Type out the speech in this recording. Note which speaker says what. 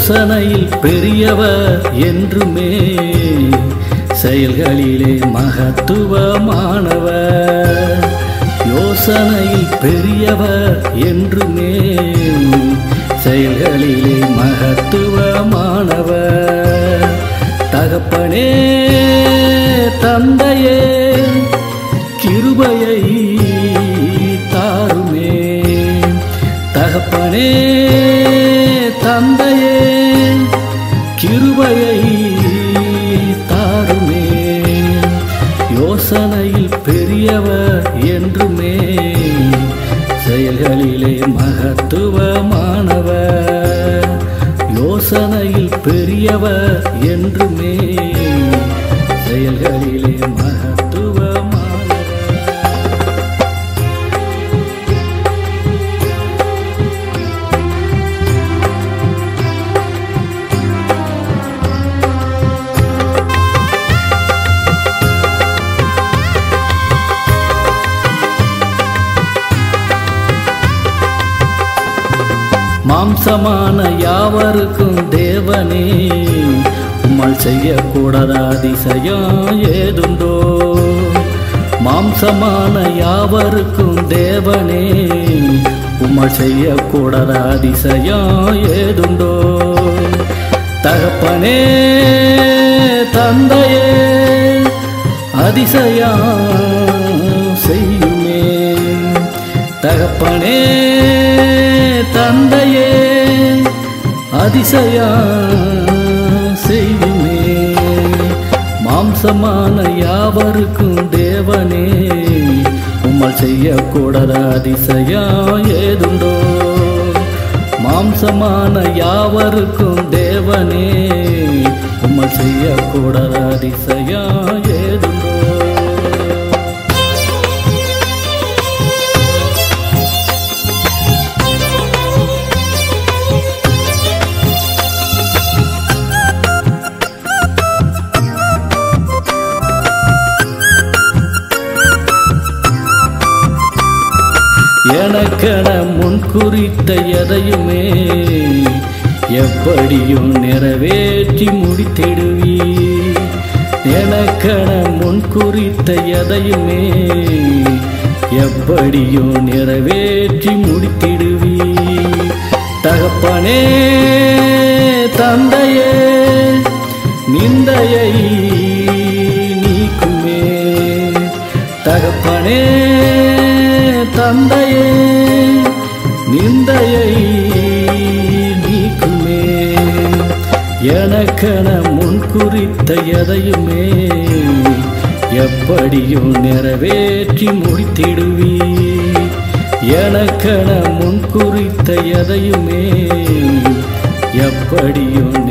Speaker 1: யோசனையில் பெரியவர் என்றுமே செயல்களிலே மகத்துவமானவர் யோசனையில் பெரியவர் என்றுமே செயல்களிலே மகத்துவமானவர் தகப்பனே தந்தையே கிருபையை தாருமே தகப்பனே தந்தையே கிருபையை தாருமே யோசனையில் பெரியவர் என்றுமே செயல்களிலே மகத்துவமானவர் யோசனையில் பெரியவர் என்றுமே செயல்களிலே மகத்துவமானவர் மாம்சமான யாவருக்கும் தேவனே உம்மால் செய்யக்கூடாத அதிசயம் ஏதுண்டோ மாம்சமான யாவருக்கும் தேவனே உம்மால் செய்யக்கூடாத அதிசயம் ஏதுண்டோ தகப்பனே தந்தையே அதிசயம் செய்யுமே தகப்பனே தந்தையே அதிசயா செய்யுமே மாம்சமான யாவருக்கும் தேவனே உம்மால் செய்யக்கூடாத அதிசயா ஏதுண்டோ மாம்சமான யாவருக்கும் தேவனே உம்மால் செய்யக்கூடாத அதிசயா ஏதுண்டோ எனக்கென முன் குறித்த எதையுமே எப்படியும் நிறைவேற்றி முடித்திடுவி எனக்கென முன் குறித்த எதையுமே எப்படியும் நிறைவேற்றி முடித்திடுவி தகப்பனே தந்தையே நிந்தையை நீக்குமே தகப்பனே தந்தையே நிந்தையை நீக்குமே எனக்கென முன் குறித்த எதையுமே எப்படியும் நிறைவேற்றி முடித்திடுவி எனக்கென முன் குறித்த எதையுமே எப்படியும்